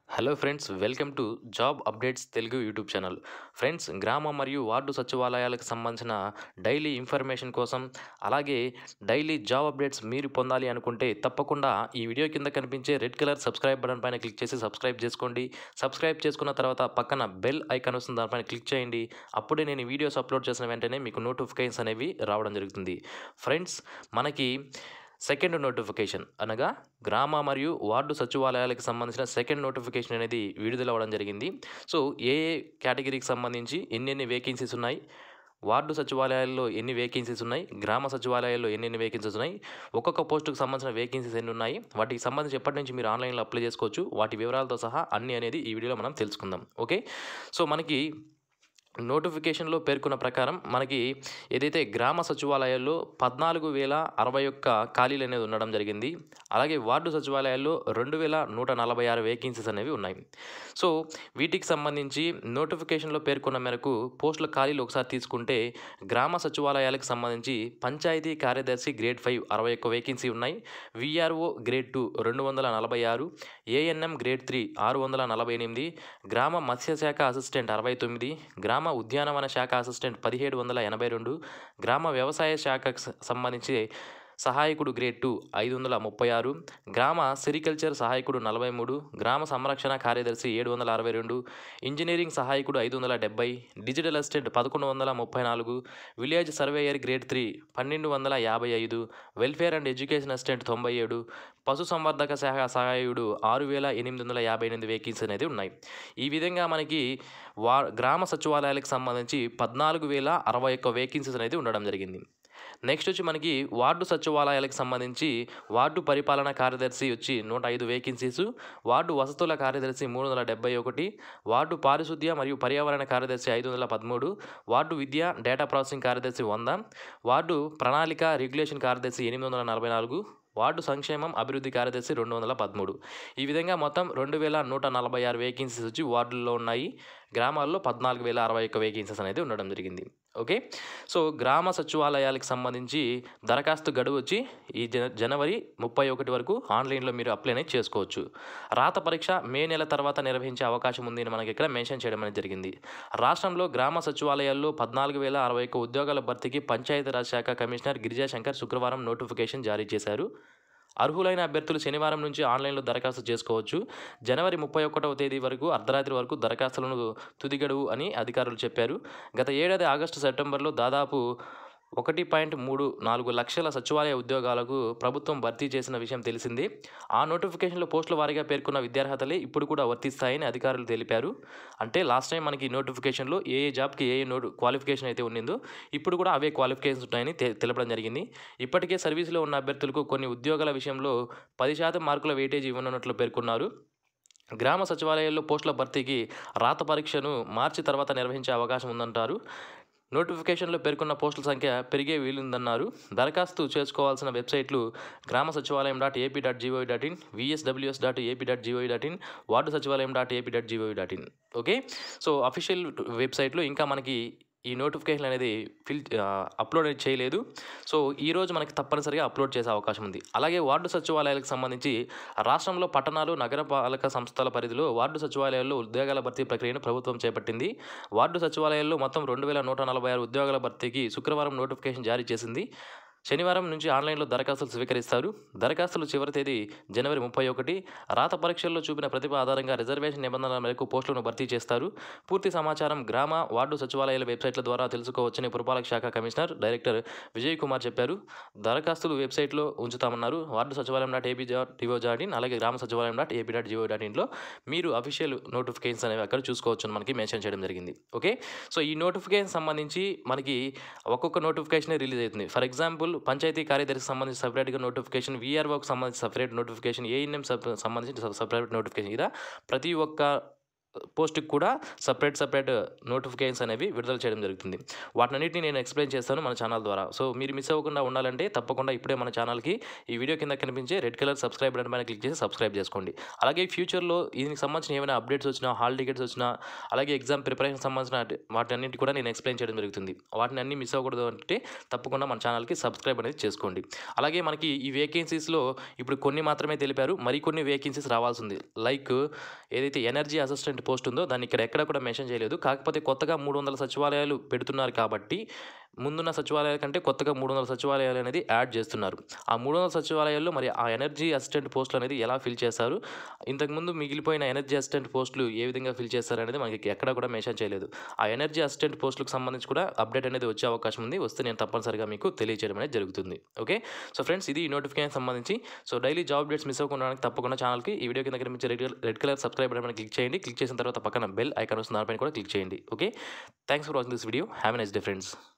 hello friends welcome to job updates Telugu YouTube channel friends గ్రామ మరియు ward సచివాలయాలకు సంబంధించిన daily information కోసం అలాగే డైలీ జాబ్ అప్డేట్స్ మీరు పొందాలి అనుకుంటే తప్పకుండా ఈ వీడియో కింద కనిపించే రెడ్ కలర్ సబ్స్క్రైబ్ బటన్ పైన క్లిక్ చేసి సబ్స్క్రైబ్ చేసుకోండి సబ్స్క్రైబ్ చేసుకున్న తర్వాత పక్కన బెల్ ఐకాన్ వస్తుంది దానిపైన క్లిక్ చేయండి అప్పుడే నేను ఈ వీడియోస్ అప్లోడ్ చేసిన వెంటనే మీకు నోటిఫికేషన్స్ అనేవి రావడం జరుగుతుంది ఫ్రెండ్స్ మనకి సెకండ్ నోటిఫికేషన్ అనగా గ్రామ మరియు వార్డు సచివాలయాలకు సంబంధించిన సెకండ్ నోటిఫికేషన్ అనేది విడుదల అవ్వడం జరిగింది సో ఏ ఏ కేటగిరీకి సంబంధించి ఎన్నెన్ని వేకెన్సీస్ ఉన్నాయి వార్డు సచివాలయాల్లో ఎన్ని వేకెన్సీస్ ఉన్నాయి గ్రామ సచివాలయాల్లో ఎన్నెన్ని వేకెన్సీస్ ఉన్నాయి ఒక్కొక్క పోస్టుకు సంబంధించిన వేకెన్సీస్ ఎన్ని ఉన్నాయి వాటికి సంబంధించి ఎప్పటి నుంచి మీరు ఆన్లైన్లో అప్లై చేసుకోవచ్చు వాటి వివరాలతో సహా అన్ని అనేది ఈ వీడియోలో మనం తెలుసుకుందాం ఓకే సో మనకి నోటిఫికేషన్లో పేర్కొన్న ప్రకారం మనకి ఏదైతే గ్రామ సచివాలయాల్లో పద్నాలుగు వేల అరవై ఒక్క ఖాళీలు అనేది ఉండడం జరిగింది అలాగే వార్డు సచివాలయాల్లో రెండు వేల నూట నలభై ఆరు వేకెన్సీస్ అనేవి ఉన్నాయి సో వీటికి సంబంధించి నోటిఫికేషన్లో పేర్కొన్న మేరకు పోస్టుల ఖాళీలు ఒకసారి తీసుకుంటే గ్రామ సచివాలయాలకు సంబంధించి పంచాయతీ కార్యదర్శి గ్రేడ్ ఫైవ్ అరవై ఒక్క వేకెన్సీ ఉన్నాయి విఆర్ఓ గ్రేడ్ టూ రెండు వందల నలభై ఆరు ఏఎన్ఎం గ్రేడ్ త్రీ ఆరు వందల నలభై ఎనిమిది గ్రామ మత్స్యశాఖ అసిస్టెంట్ అరవై తొమ్మిది గ్రామ ఉద్యానవన శాఖ అసిస్టెంట్ పదిహేడు వందల ఎనభై రెండు గ్రామ వ్యవసాయ శాఖకు స- సంబంధించి సహాయకుడు గ్రేడ్ టూ ఐదు వందల ముప్పై ఆరు గ్రామ సెరికల్చర్ సహాయకుడు నలభై మూడు గ్రామ సంరక్షణ కార్యదర్శి ఏడు వందల అరవై రెండు ఇంజనీరింగ్ సహాయకుడు ఐదు వందల డెబ్బై డిజిటల్ అసిస్టెంట్ పదకొండు వందల ముప్పై నాలుగు విలేజ్ సర్వేయర్ గ్రేడ్ త్రీ పన్నెండు వందల యాభై ఐదు వెల్ఫేర్ అండ్ ఎడ్యుకేషన్ అసిస్టెంట్ తొంభై ఏడు పశుసంవర్ధక శాఖ సహాయుడు ఆరు వేల ఎనిమిది వందల యాభై ఎనిమిది వేకెన్సీ అనేది ఉన్నాయి ఈ విధంగా మనకి వా గ్రామ సచివాలయాలకు సంబంధించి పద్నాలుగు వేల అరవై ఒక్క వేకెన్సీస్ అనేది ఉండడం జరిగింది నెక్స్ట్ వచ్చి మనకి వార్డు సచివాలయాలకు సంబంధించి వార్డు పరిపాలన కార్యదర్శి వచ్చి నూట ఐదు వేకెన్సీస్ వార్డు వసతుల కార్యదర్శి మూడు వందల డెబ్బై ఒకటి వార్డు పారిశుద్ధ్య మరియు పర్యావరణ కార్యదర్శి ఐదు వందల పదమూడు వార్డు విద్య డేటా ప్రాసెసింగ్ కార్యదర్శి వంద వార్డు ప్రణాళిక రెగ్యులేషన్ కార్యదర్శి ఎనిమిది వందల నలభై నాలుగు వార్డు సంక్షేమం అభివృద్ధి కార్యదర్శి రెండు వందల పదమూడు ఈ విధంగా మొత్తం రెండు వేల నూట నలభై ఆరు వేకెన్సీస్ వచ్చి వార్డుల్లో ఉన్నాయి గ్రామాల్లో పద్నాలుగు వేల అరవై ఒక్క వేకెన్సీస్ అనేది ఉండడం జరిగింది ఓకే సో గ్రామ సచివాలయాలకు సంబంధించి దరఖాస్తు గడువు వచ్చి ఈ జన జనవరి ముప్పై ఒకటి వరకు ఆన్లైన్లో మీరు అప్లై అనేది చేసుకోవచ్చు రాత పరీక్ష మే నెల తర్వాత నిర్వహించే అవకాశం ఉంది అని మనకి ఇక్కడ మెన్షన్ చేయడం అనేది జరిగింది రాష్ట్రంలో గ్రామ సచివాలయాల్లో పద్నాలుగు వేల అరవై ఒక్క ఉద్యోగాల భర్తీకి పంచాయతీరాజ్ శాఖ కమిషనర్ గిరిజాశంకర్ శుక్రవారం నోటిఫికేషన్ జారీ చేశారు అర్హులైన అభ్యర్థులు శనివారం నుంచి ఆన్లైన్లో దరఖాస్తు చేసుకోవచ్చు జనవరి ముప్పై ఒకటవ తేదీ వరకు అర్ధరాత్రి వరకు దరఖాస్తులను తుది గడువు అని అధికారులు చెప్పారు గత ఏడాది ఆగస్టు సెప్టెంబర్లో దాదాపు ఒకటి పాయింట్ మూడు నాలుగు లక్షల సచివాలయ ఉద్యోగాలకు ప్రభుత్వం భర్తీ చేసిన విషయం తెలిసిందే ఆ నోటిఫికేషన్లో పోస్టుల వారీగా పేర్కొన్న విద్యార్హతలే ఇప్పుడు కూడా వర్తిస్తాయని అధికారులు తెలిపారు అంటే లాస్ట్ టైం మనకి నోటిఫికేషన్లో ఏ ఏ జాబ్కి ఏ ఏ నోటు క్వాలిఫికేషన్ అయితే ఉండిందో ఇప్పుడు కూడా అవే క్వాలిఫికేషన్స్ ఉంటాయని తె- తెలపడం జరిగింది ఇప్పటికే సర్వీసులో ఉన్న అభ్యర్థులకు కొన్ని ఉద్యోగాల విషయంలో పది శాతం మార్కుల వెయిటేజ్ ఇవ్వనున్నట్లు పేర్కొన్నారు గ్రామ సచివాలయాల్లో పోస్టుల భర్తీకి రాత పరీక్షను మార్చి తర్వాత నిర్వహించే అవకాశం ఉందంటారు నోటిఫికేషన్లో పేర్కొన్న పోస్టుల సంఖ్య పెరిగే వీలుందన్నారు దరఖాస్తు చేసుకోవాల్సిన వెబ్సైట్లు గ్రామ సచివాలయం dot AP dot GOV dot in VSWS dot AP dot GOV dot in ward సచివాలయం dot AP dot GOV dot in okay so official వెబ్సైట్లో ఇంకా మనకి ఈ నోటిఫికేషన్ అనేది ఫిల్ అప్లోడ్ చేయలేదు సో ఈ రోజు మనకి తప్పనిసరిగా అప్లోడ్ చేసే అవకాశం ఉంది అలాగే వార్డు సచివాలయాలకు సంబంధించి రాష్ట్రంలో పట్టణాలు నగరపాలక సంస్థల పరిధిలో వార్డు సచివాలయాల్లో ఉద్యోగాల భర్తీ ప్రక్రియను ప్రభుత్వం చేపట్టింది వార్డు సచివాలయాల్లో మొత్తం రెండు వేల నూట నలభై ఆరు ఉద్యోగాల భర్తీకి శుక్రవారం నోటిఫికేషన్ జారీ చేసింది శనివారం నుంచి ఆన్లైన్లో దరఖాస్తులు స్వీకరిస్తారు దరఖాస్తులు చివరి తేదీ జనవరి ముప్పై ఒకటి రాత పరీక్షల్లో చూపిన ప్రతిభ ఆధారంగా రిజర్వేషన్ నిబంధనల మేరకు పోస్టులను భర్తీ చేస్తారు పూర్తి సమాచారం గ్రామ వార్డు సచివాలయాల వెబ్సైట్ల ద్వారా తెలుసుకోవచ్చని పురపాలక శాఖ కమిషనర్ డైరెక్టర్ విజయ్ కుమార్ చెప్పారు దరఖాస్తులు వెబ్సైట్లో ఉంచుతామన్నారు వార్డు సచివాలయం dot AP dot gov dot in అలాగే గ్రామ సచివాలయం dot AP dot gov dot ఇన్లో మీరు అఫీషియల్ నోటిఫికేషన్స్ అనేవి అక్కడ చూసుకోవచ్చు అని మనకి మెన్షన్ చేయడం జరిగింది ఓకే సో ఈ నోటిఫికేషన్ సంబంధించి మనకి ఒక్కొక్క నోటిఫికేషన్ రిలీజ్ అవుతుంది ఫర్ ఎగ్జాంపుల్ పంచాయతీ కార్యదర్శికి సంబంధించి సపరేట్గా నోటిఫికేషన్ వీఆర్ఓకి సంబంధించి సపరేట్ నోటిఫికేషన్ ఏఎన్ఎం సంబంధించి సపరేట్ నోటిఫికేషన్ ఇలా ప్రతి ఒక్క పోస్ట్కి కూడా సపరేట్ సపరేట్ నోటిఫికేషన్స్ అనేవి విడుదల చేయడం జరుగుతుంది వాటినన్నిటిని నేను ఎక్స్ప్లెయిన్ చేస్తాను మన ఛానల్ ద్వారా సో మీరు మిస్ అవ్వకుండా ఉండాలంటే తప్పకుండా ఇప్పుడే మన ఛానల్కి ఈ వీడియో కింద కనిపించే రెడ్ కలర్ సబ్స్క్రైబ్ బటన్ పైన క్లిక్ చేసి సబ్స్క్రైబ్ చేసుకోండి అలాగే ఫ్యూచర్లో దీనికి సంబంధించిన ఏమైనా అప్డేట్స్ వచ్చినా హాల్ టికెట్స్ వచ్చినా అలాగే ఎగ్జామ్ ప్రిపరేషన్ సంబంధించిన వాటి కూడా నేను ఎక్స్ప్లెయిన్ చేయడం జరుగుతుంది వాటిని అన్ని మిస్ అవ్వకూడదు అంటే తప్పకుండా మన ఛానల్కి సబ్స్క్రైబ్ అనేది చేసుకోండి అలాగే మనకి ఈ వేకెన్సీస్లో ఇప్పుడు కొన్ని మాత్రమే తెలిపారు మరికొన్ని వేకెన్సీస్ రావాల్సి ఉంది లైక్ ఏదైతే ఎనర్జీ అసిస్టెంట్ పోస్ట్ ఉందో దాన్ని ఇక్కడ ఎక్కడ కూడా మెన్షన్ చేయలేదు కాకపోతే కొత్తగా మూడు వందల సచివాలయాలు పెడుతున్నారు కాబట్టి ముందున్న సచివాలయాల కంటే కొత్తగా మూడు వందల సచివాలయాలు అనేది యాడ్ చేస్తున్నారు ఆ మూడు వందల సచివాలయాల్లో మరి ఆ ఎనర్జీ అసిస్టెంట్ పోస్టులు అనేది ఎలా ఫిల్ చేస్తారు ఇంతకుముందు మిగిలిపోయిన ఎనర్జీ అసిస్టెంట్ పోస్టులు ఏ విధంగా ఫిల్ చేస్తారు అనేది మనకి ఎక్కడ కూడా మెన్షన్ చేయలేదు ఆ ఎనర్జీ అసిస్టెంట్ పోస్టులకు సంబంధించి కూడా అప్డేట్ అనేది వచ్చే అవకాశం ఉంది వస్తే నేను తప్పనిసరిగా మీకు తెలియజేయడం అనేది జరుగుతుంది ఓకే సో ఫ్రెండ్స్ ఇది ఈ నోటిఫికేషన్ సంబంధించి so daily job updates miss అవ్వకుండా తప్పకుండా ఛానల్కి ఈ వీడియో కింద కనిపించే red red colour subscribe button click చేయండి క్లిక్ చేసిన తర్వాత పక్కన బెల్ ఐకాన్ వస్తుంది దానిపైన కూడా క్లిక్ చేయండి okay thanks for watching this video have a nice day friends